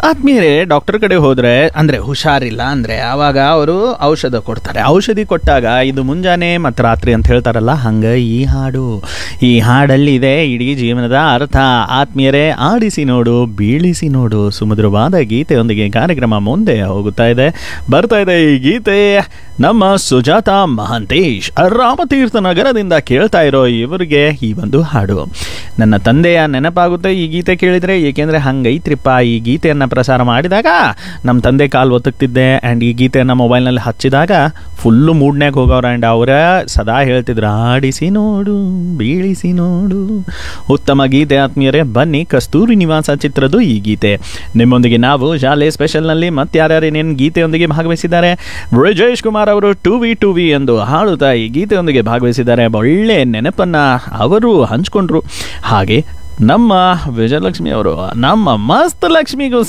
ಆದ್ಮೇಲೆ ಡಾಕ್ಟರ್ ಕಡೆ ಹೋದ್ರೆ ಅಂದ್ರೆ ಹುಷಾರಿಲ್ಲ ಅಂದ್ರೆ ಆವಾಗ ಅವರು ಔಷಧ ಕೊಡ್ತಾರೆ ಔಷಧಿ ಕೊಟ್ಟಾಗ ಇದು ಮುಂಜಾನೆ ಮತ್ತು ರಾತ್ರಿ ಅಂತ ಹೇಳ್ತಾರಲ್ಲ ಹಂಗ ಈ ಹಾಡು ಈ ಹಾಡಲ್ಲಿ ಇದೆ ಇಡೀ ಜೀವನದ ಅರ್ಥ ಆತ್ಮೀಯರೇ ಆಡಿಸಿ ನೋಡು ಬೀಳಿಸಿ ನೋಡು ಸುಮಧುರವಾದ ಗೀತೆಯೊಂದಿಗೆ ಕಾರ್ಯಕ್ರಮ ಮುಂದೆ ಹೋಗುತ್ತಾ ಇದೆ ಬರ್ತಾ ಇದೆ ಈ ಗೀತೆ ನಮ್ಮ ಸುಜಾತ ಮಹಾಂತೇಶ್ ರಾಮತೀರ್ಥ ನಗರದಿಂದ ಕೇಳ್ತಾ ಇರೋ ಇವರಿಗೆ ಈ ಒಂದು ಹಾಡು ನನ್ನ ತಂದೆಯ ನೆನಪಾಗುತ್ತೆ ಈ ಗೀತೆ ಕೇಳಿದರೆ ಏಕೆಂದರೆ ಹಂಗೈತ್ರಿಪ್ಪ ಈ ಗೀತೆಯನ್ನು ಪ್ರಸಾರ ಮಾಡಿದಾಗ ನಮ್ಮ ತಂದೆ ಕಾಲು ಒತ್ತಕ್ತಿದ್ದೆ ಆ್ಯಂಡ್ ಈ ಗೀತೆಯನ್ನು ಮೊಬೈಲ್ನಲ್ಲಿ ಹಚ್ಚಿದಾಗ ಫುಲ್ಲು ಮೂಡ್ನ್ಯಾಗ ಹೋಗೋರು ಆ್ಯಂಡ್ ಅವರ ಸದಾ ಹೇಳ್ತಿದ್ರು ಆಡಿಸಿ ನೋಡು ಬೀಳಿಸಿ ನೋಡು ಉತ್ತಮ ಗೀತೆ ಆತ್ಮೀಯರೇ ಬನ್ನಿ ಕಸ್ತೂರಿ ನಿವಾಸ ಚಿತ್ರದ ಈ ಗೀತೆ ನಿಮ್ಮೊಂದಿಗೆ ನಾವು ಶಾಲೆ ಸ್ಪೆಷಲ್ನಲ್ಲಿ ಮತ್ತೆ ಯಾರ್ಯಾರು ಏನೇನು ಗೀತೆಯೊಂದಿಗೆ ಭಾಗವಹಿಸಿದ್ದಾರೆ ಬ್ರಿಜೇಶ್ ಕುಮಾರ್ ಅವರು ಟು ವಿ ಟು ವಿ ಎಂದು ಹಾಡುತ್ತಾ ಈ ಗೀತೆಯೊಂದಿಗೆ ಭಾಗವಹಿಸಿದ್ದಾರೆ ಒಳ್ಳೆ ನೆನಪನ್ನ ಅವರು ಹಂಚ್ಕೊಂಡ್ರು ಹಾಗೆ ನಮ್ಮ ವಿಜಯಲಕ್ಷ್ಮಿ ಅವರು ನಮ್ಮ ಮಸ್ತ್ ಲಕ್ಷ್ಮಿಗೂ